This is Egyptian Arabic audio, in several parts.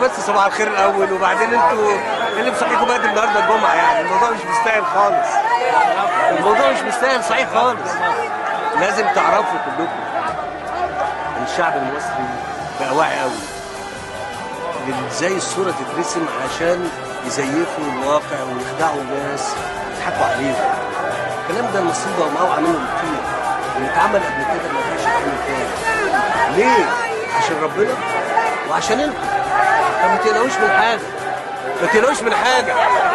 بس صباح الخير الاول وبعدين انتوا إيه اللي مصحيكم بدري النهارده الجمعه يعني الموضوع مش مستاهل خالص الموضوع مش مستاهل صحيح خالص لازم تعرفوا كلكم إن الشعب المصري بقى واعي قوي ازاي الصوره تترسم عشان يزيفوا الواقع ويخدعوا الناس يضحكوا عليهم الكلام ده المصريين بقوا معاه عاملينه كتير اللي اتعمل قبل كده ما ينفعش يتعمل تاني ليه؟ عشان ربنا وعشان انتوا فما تقلقوش من حاجه ما تقلقوش من حاجه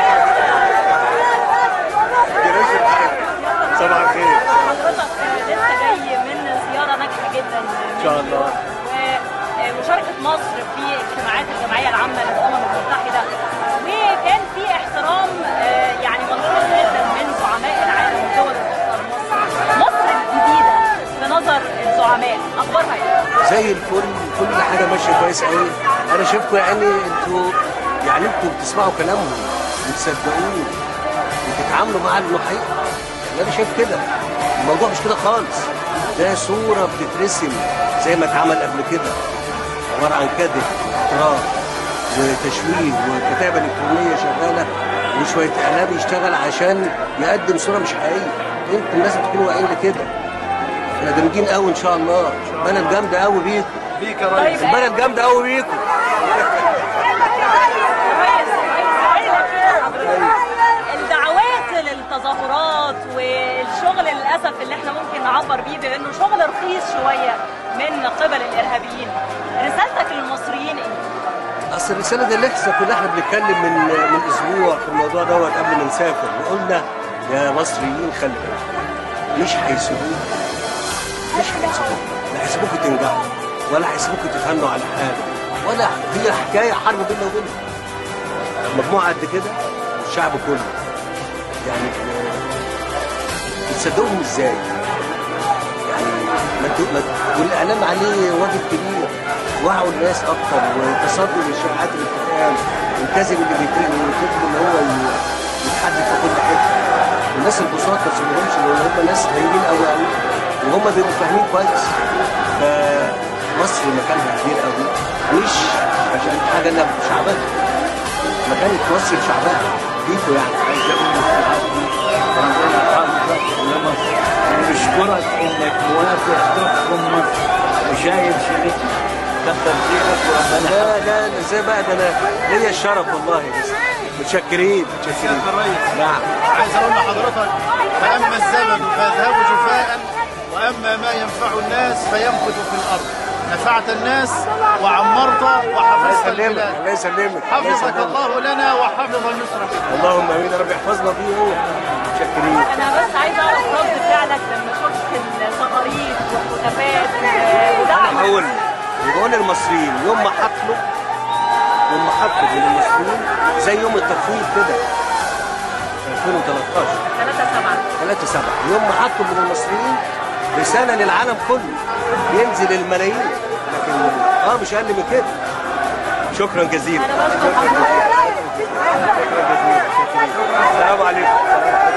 ما تقلقوش من حاجه صباح الخير حضرتك لسه جاي من زيارة ناجحة جدا ان شاء الله ومشاركة مصر في اجتماعات الجمعية العامة للأمم المتحدة وكان في احترام آه، يعني ملحوظ جدا من زعماء العالم ودول الأخرى لمصر مصر الجديدة في نظر الزعماء أخبارها إيه؟ زي الفل كل حاجه ماشيه كويس قوي انا شايفكم يعني انتوا يعني انتوا بتسمعوا كلامهم وتصدقوه وتتعاملوا معاه انه حقيقه انا شايف كده الموضوع مش كده خالص ده صوره بتترسم زي ما اتعمل قبل كده عباره عن كذب واحتراف وتشويه وكتابه الكترونيه شغاله وشويه اعلام يشتغل عشان يقدم صوره مش حقيقيه انتوا لازم تكونوا واعيين لكده احنا جامدين قوي ان شاء الله بلد جامده قوي بيكم بيك يا ريس طيب البلد جامده قوي بيكم ريس ريس حضرتك الدعوات للتظاهرات والشغل للاسف اللي احنا ممكن نعبر بيه بانه شغل رخيص شويه من قبل الارهابيين رسالتك للمصريين ايه؟ اصل الرساله دي لسه كنا احنا بنتكلم من من اسبوع في الموضوع دوت قبل ما نسافر وقلنا يا مصريين خلي بالكم مش هيسيبوكم مش هيسيبوكم لا هيسيبوكم تنجحوا ولا هيسيبوكم تتهنوا على حاجه ولا هي حكايه حرب بيننا وبينهم مجموعه قد كده والشعب كله يعني آه، بتصدقوهم ازاي؟ يعني ما انتوا- ما والاعلام عليه واجب كبير وعوا الناس اكتر وتصدوا للشائعات الانتقام والكذب اللي بيتم ويكذب ان هو ي- يتحدث في كل حته الناس البساط ما تسيبهمش لان هم ناس هايلين قوي قوي وهم بيبقوا فاهمين كويس فمصر مكانها كبير قوي مش عشان حاجه الا شعبها مكانة مصر شعبها ليكوا يعني نشكرك انك موافق تحكم مصر وشايل شريك كتر خيرك وربنا لا لا لا، ازاي بقى ده انا ليا الشرف والله بس متشكرين متشكرين سيادة الرئيس نعم عايز اقول لحضرتك فاما الزمن فيذهب جفاء واما ما ينفع الناس فيمكث في الارض نفعت الناس وعمرت الله وحفظت يسلمك البلاد الله يسلمك الله حفظك يسلمك. الله لنا وحفظ مصر بك اللهم امين يا رب يحفظنا فيه هو متشكرين انا بس عايز اعرف رد فعلك لما شفت التقارير والهتافات ودعم هقول بقول للمصريين يوم ما حفلوا يوم ما حفلوا من المصريين زي يوم التفويض كده في 2013 3 7 3 7 يوم ما حطوا من المصريين رساله للعالم كله ينزل الملايين لكن اه مش اقل من كده شكرا جزيلا انا بشكر شكرا حضرتك جزيلا شكرا جزيلا شكرا. السلام عليكم